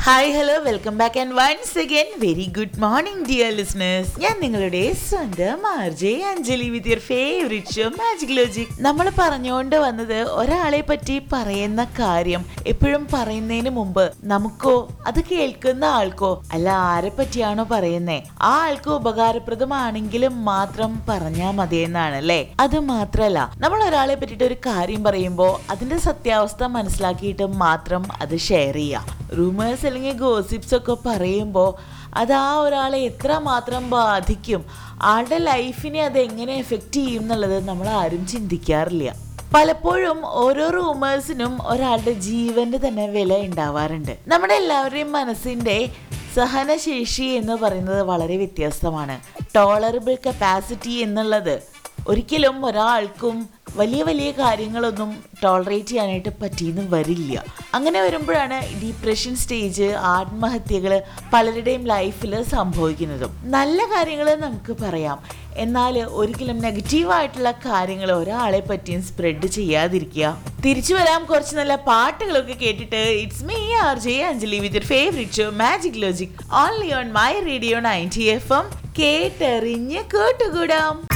hi hello welcome back and once again very good morning dear listeners ഞാൻ നിങ്ങളുടെ സ്വന്തം RJ Anjali with your favourite show magic logic നമ്മൾ പറഞ്ഞുകൊണ്ട് വന്നത് ഒരാളെ പറ്റി പറയുന്ന കാര്യം എപ്പോഴും പറയുന്നതിന് മുമ്പ് നമുക്കോ അത് കേൾക്കുന്ന ആൾക്കോ അല്ല ആരെ പറ്റിയാണോ പറയുന്നേ ആ ആൾക്ക് ഉപകാരപ്രദമാണെങ്കിലും മാത്രം പറഞ്ഞാൽ മതിയെന്നാണ് അല്ലേ അത് മാത്രല്ല നമ്മൾ ഒരാളെ പറ്റിയിട്ട് ഒരു കാര്യം പറയുമ്പോൾ അതിന്റെ സത്യാവസ്ഥ മനസ്സിലാക്കിയിട്ട് മാത്രം അത് ഷെയർ ചെയ്യുക റൂമേഴ്സ് അല്ലെങ്കിൽ ഗോസിപ്സ് ഒക്കെ പറയുമ്പോൾ അത് ആ ഒരാളെ എത്ര മാത്രം ബാധിക്കും ആളുടെ ലൈഫിനെ അത് എങ്ങനെ എഫക്റ്റ് ചെയ്യും എന്നുള്ളത് നമ്മൾ ആരും ചിന്തിക്കാറില്ല പലപ്പോഴും ഓരോ റൂമേഴ്സിനും ഒരാളുടെ ജീവന്റെ തന്നെ വില ഉണ്ടാവാറുണ്ട് നമ്മുടെ എല്ലാവരുടെയും മനസ്സിന്റെ സഹനശേഷി എന്ന് പറയുന്നത് വളരെ വ്യത്യസ്തമാണ് ടോളറബിൾ കപ്പാസിറ്റി എന്നുള്ളത് ഒരിക്കലും ഒരാൾക്കും വലിയ വലിയ കാര്യങ്ങളൊന്നും ടോളറേറ്റ് ചെയ്യാനായിട്ട് പറ്റിയെന്ന് വരില്ല അങ്ങനെ വരുമ്പോഴാണ് ഡിപ്രഷൻ സ്റ്റേജ് ആത്മഹത്യകൾ പലരുടെയും ലൈഫിൽ സംഭവിക്കുന്നതും നല്ല കാര്യങ്ങൾ നമുക്ക് പറയാം എന്നാൽ ഒരിക്കലും നെഗറ്റീവായിട്ടുള്ള കാര്യങ്ങൾ ഒരാളെ പറ്റിയും സ്പ്രെഡ് ചെയ്യാതിരിക്കുക തിരിച്ചു വരാം കുറച്ച് നല്ല പാട്ടുകളൊക്കെ കേട്ടിട്ട് it's me R J Anjali with favourite show magic logic only on my radio ninety F M കേട്ടെറിഞ്ഞ് കേട്ടുകൂടാം